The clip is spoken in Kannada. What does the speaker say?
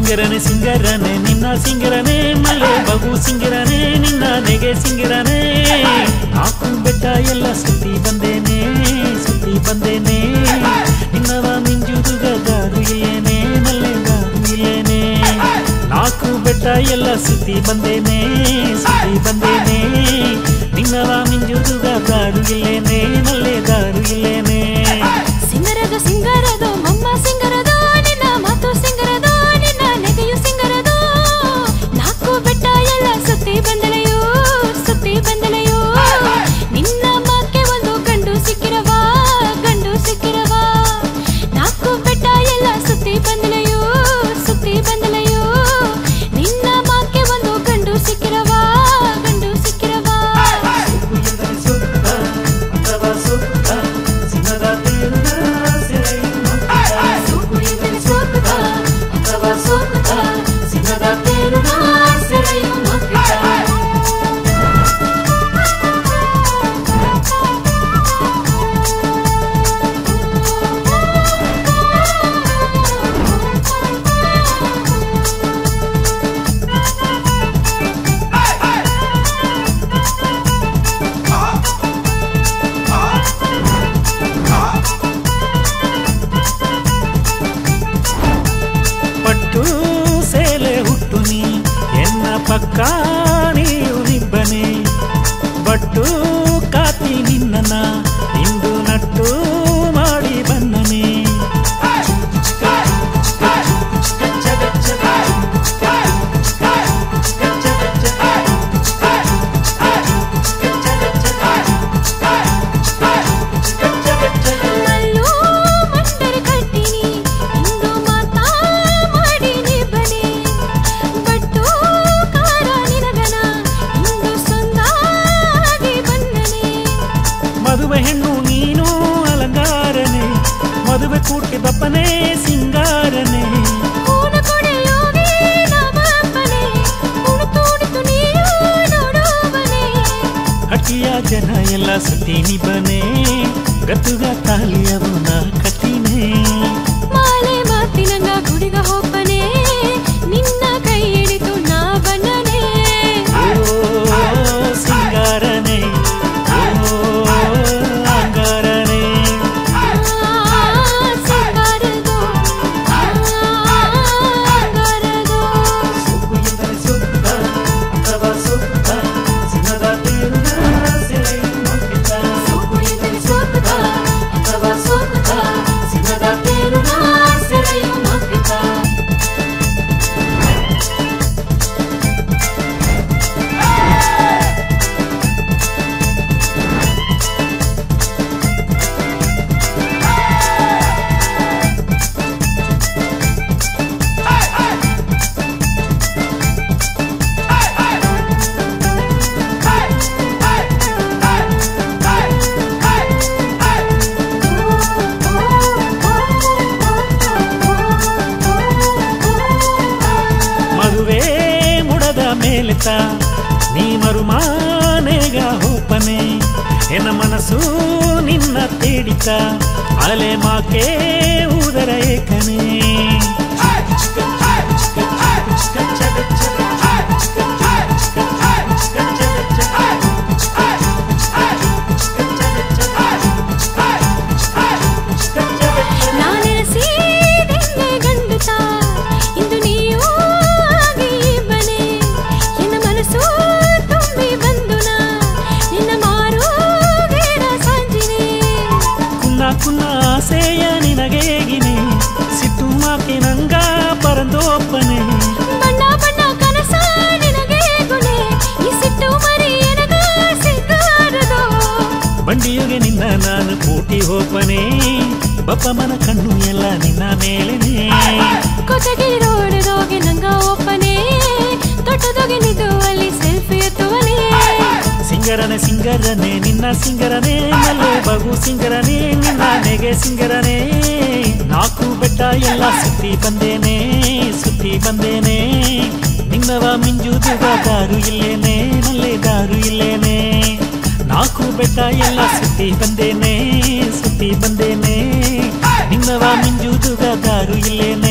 ಸಿಂಗರನೆ ಸಿಂಗರನೆ ನಿನ್ನ ಸಿಂಗರನೆ ಮಲ್ಲೆ ಬಗು ಸಿಂಗರನೆ ನಿನ್ನ ನೆಗೆ ಸಿಂಗರನೆ ನಾಲ್ಕು ಬೆಟ್ಟ ಎಲ್ಲ ಸುತ್ತಿ ಬಂದೇನೆ ಸುತ್ತಿ ಬಂದೇನೆ ನಿನ್ನವ ಮಿಂಜುದುಗ ದಾರು ಇಲ್ಲೇನೆ ಮಲ್ಲೆ ದಾರು ಇಲ್ಲೇನೆ ನಾಲ್ಕು ಬೆಟ್ಟ ಎಲ್ಲ ಸುತ್ತಿ ಬಂದೇನೆ ಸುತ್ತಿ ಬಂದೇನೆ ನಿನ್ನವ ಮಿಂಜುದುಗ ದಾರು ಇಲ್ಲೇನೆ ಮಲ್ಲೆ ದಾರು ಇಲ್ಲೇನೆ ಸಿಂಗರದ ಸಿಂಗರದು ಮಮ್ಮ ಸಿಂಗರದು ನಿನ್ನ ಮಾತು ಸಿಂಗರದು ನಿನ್ನ ನೆಗೆಯು ಸಿಂಗರದು ನಾಲ್ಕು ಬೆಟ್ಟ ಎಲ್ಲ ಸುತ್ತಿ ಬಂದಳೆಯೋ ಸುತ್ತಿ ಬಂದಳೆಯೋ ನಿನ್ನ ಮಾಕೆ ಒಂದು ಗಂಡು ಸಿಕ್ಕಿರವಾ ಗಂಡು ಸಿಕ್ಕಿರವಾ ನಾಲ್ಕು ಬೆಟ್ಟ ಎಲ್ಲ ಸುತ್ತಿ ಬಂದಳೆಯೋ ಸುತ್ತಿ ಬಂದಳೆಯೋ ನಿನ್ನ ಮಾಕೆ ಒಂದು ಗಂಡು ಸಿಕ್ಕಿರವಾ ಗಂಡು ಸಿಕ್ಕಿರವಾ ಸುಕುಳಿದರೆ ಸೋಕುತ್ತ ಅಥವಾ ಸೋಕುತ್ತ ಸಿಂಹದ ತೇರುನ ಸೆಳೆಯು ಮಗ್ಗಿದ ಪಟ್ಟು ಸೇಲೆ ಹುಟ್ಟು ನೀ ಎನ್ನ ಪಕ್ಕ ನೀರು ನಿಬ್ಬನೆ ಬಟ್ಟು ಕಾತಿ ನಿನ್ನನ ಇಂದು ನಟ್ಟು ಮಾಡಿ ಬನ್ನನೆ ಮಲ್ಲು ಮಂಡರೆ ಕಟ್ಟಿನಿ ಇಂದು ಮಾತಾ ಮಾಡಿನಿ ಬನೆ ಬಟ್ಟು ಕಾರ ನಿನಗನ ಇಂದು ಸೊಂದಾಗಿ ಬನ್ನನೆ ಮದುವೆ ಹೆಣ್ಣು ನೀನು ಅಲಂಗಾರನೆ ಮದುವೆ ಕೂಟಿ ಬಪ್ಪನೆ ಸಿಂಗಾರನೆ ಕೂನ ಕೊಡೆಯೋಗಿ ನಮ್ಮಪ್ಪನೆ ಕುಣಿತು ಉಣಿತು ನೀನು ನೋಡುವನೆ ಹಟ್ಟಿಯ ಜನ ಎಲ್ಲ ಸುತ್ತಿ ನಿಬ್ಬನೆ ಗತ್ತುಗ ತಾಲಿಯವನ ಕಟ್ಟಿನೇ ಮಾಲೆ ಮಾತಿನಂಗ ಗುಡಿಗ ಹೋಗ್ಬನೆ ನಿನ್ನ ಕೈ ಹಿಡಿದು ನಾ ಬನ್ನನೆ ಓ ಸಿಂಗಾರನೆ ಓ ಅಂಗಾರನೆ ಸಿಂಗಾರದು ಅಂಗಾರದು ಸುಕುಳಿದರೆ ಸೋಕುತ್ತ ಅಥವಾ ಸೋಕುತ್ತ ಸಿಂಹದ ತೇರುನ ಸೆಳೆಯು ಮಗ್ಗಿದ ಮದುವೆ ಮುಡದ ಮೇಲೆತ ನೀ ಮರುಮಾನೆಗ ಹೋಪನೆ ಎನ್ನ ಮನಸ್ಸು ನಿನ್ನ ತೇಡಿತ ಅಲೆ ಮಾಕೆ ಉದರ ಏಕನೆ ನಾನೆರಸಿದೆನ್ನೆ ಗಂಡುತ ಇಂದು ನೀವು ಆಗಿ ಬನೆ ಎನ್ನ ಮನಸ್ಸು ತುಂಬಿ ಬಂದು ನಾ ನಿನ್ನ ಮಾರು ಗೇರ ಸಂಜಿನೆ ಕುನ್ನ ಕುನ್ನ ಆಸೆಯ ನಿನಗೇಗಿನೆ ಸಿಟ್ಟು ಮಾಕೆ ನಂಗ ಪರಂದೋಪನೆ ಬಣ್ಣ ಬಣ್ಣ ಕನಸ ನಿನಗೆ ಗುಣೆ ಈ ಸಿಟ್ಟು ಮರಿ ಎನಗ ಸಿಗ್ಗಾರದು ಬಂಡಿಯುಗೆ ನಿನ್ನ ನಾನು ಕೂಟಿ ಹೋಪನೆ ಬಪ್ಪ ಮನ ಕಣ್ಣು ಎಲ್ಲ ನಿನ್ನ ಮೇಲೆನೆ ಕೊತಗಿರಿ ರೋಡದೋಗೆ ನಂಗ ಒಪ್ಪನೆ ತೊಟ್ಟದೋಗೆ ನಿದ್ದು ಅಲ್ಲಿ ಸೆಲ್ಫಿ ಎತ್ತುವನೆ ಸಿಂಗರನೆ ಸಿಂಗರನೆ ನಿನ್ನ ಸಿಂಗರನೆ ಮಲ್ಲೆ ಬಗು ಸಿಂಗರನೆ ನಿನ್ನ ನೆಗೆ ಸಿಂಗರನೆ ನಾಲ್ಕು ಬೆಟ್ಟ ಎಲ್ಲ ಸುತ್ತಿ ಬಂದೇನೆ ಸುತ್ತಿ ಬಂದೇನೆ ನಿನ್ನವ ಮಿಂಜುದುಗ ದಾರು ಇಲ್ಲೇನೆ ಮಲ್ಲೆ ದಾರು ಇಲ್ಲೇನೆ ನಾಲ್ಕು ಬೆಟ್ಟ ಎಲ್ಲ ಸುತ್ತಿ ಬಂದೇನೆ ಸುತ್ತಿ ಬಂದೇನೆ ನಿನ್ನವ ಮಿಂಜುದುಗ ದಾರು ಇಲ್ಲೇನೆ